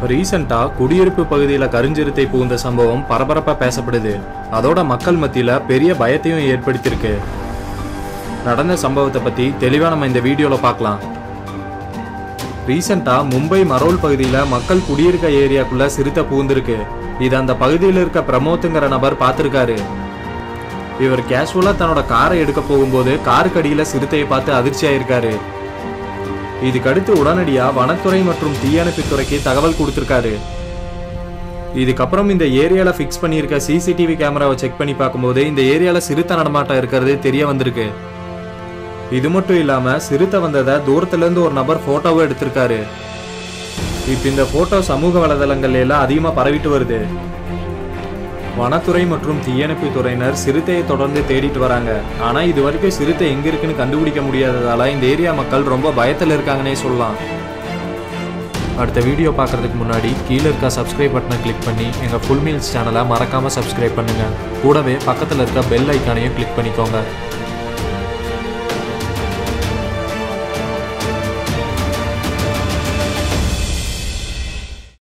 ரீசெண்டாக குடியிருப்பு பகுதியில் கருஞ்சிறுத்தை புகுந்த சம்பவம் பரபரப்பாக பேசப்படுது அதோட மக்கள் மத்தியில் பெரிய பயத்தையும் ஏற்படுத்தியிருக்கு நடந்த சம்பவத்தை பற்றி தெளிவாக நம்ம இந்த வீடியோவில் பார்க்கலாம் ரீசெண்டாக மும்பை மரோல் பகுதியில் மக்கள் குடியிருக்க ஏரியாக்குள்ள சிறுத்தை புகுந்திருக்கு இது அந்த பகுதியில் இருக்க பிரமோத்துங்கிற நபர் பார்த்துருக்காரு இவர் கேஷுவலாக தன்னோட காரை எடுக்க போகும்போது காருக்கு அடியில் சிறுத்தையை பார்த்து அதிர்ச்சி ஆயிருக்காரு இதுக்கடுத்து உடனடியாக வனத்துறை மற்றும் தீயணைப்புத்துறைக்கு தகவல் கொடுத்துருக்காரு இதுக்கப்புறம் இந்த ஏரியாவில் ஃபிக்ஸ் பண்ணியிருக்க சிசிடிவி கேமராவை செக் பண்ணி பார்க்கும்போது இந்த ஏரியாவில் சிறுத்தை நடமாட்டம் இருக்கிறது தெரிய வந்திருக்கு இது மட்டும் இல்லாமல் சிறுத்தை வந்ததை தூரத்துலேருந்து ஒரு நபர் ஃபோட்டோவை எடுத்திருக்காரு இப்போ இந்த ஃபோட்டோ சமூக வலைதளங்கள்ல எல்லாம் அதிகமாக பரவிட்டு வருது வனத்துறை மற்றும் தீயணைப்பு துறையினர் சிறுத்தையை தொடர்ந்து தேடிட்டு வராங்க ஆனா இது வரைக்கும் சிறுத்தை எங்க இருக்குன்னு கண்டுபிடிக்க முடியாததால இந்த ஏரியா மக்கள் ரொம்ப பயத்துல இருக்காங்கன்னே சொல்லலாம் அடுத்த வீடியோ பார்க்கறதுக்கு முன்னாடி கீழே இருக்க சப்ஸ்கிரைப் பட்டனை கிளிக் பண்ணி எங்கள் ஃபுல் மீல்ஸ் சேனலை மறக்காமல் சப்ஸ்கிரைப் பண்ணுங்கள் கூடவே பக்கத்தில் இருக்க பெல் ஐக்கானையும் கிளிக் பண்ணிக்கோங்க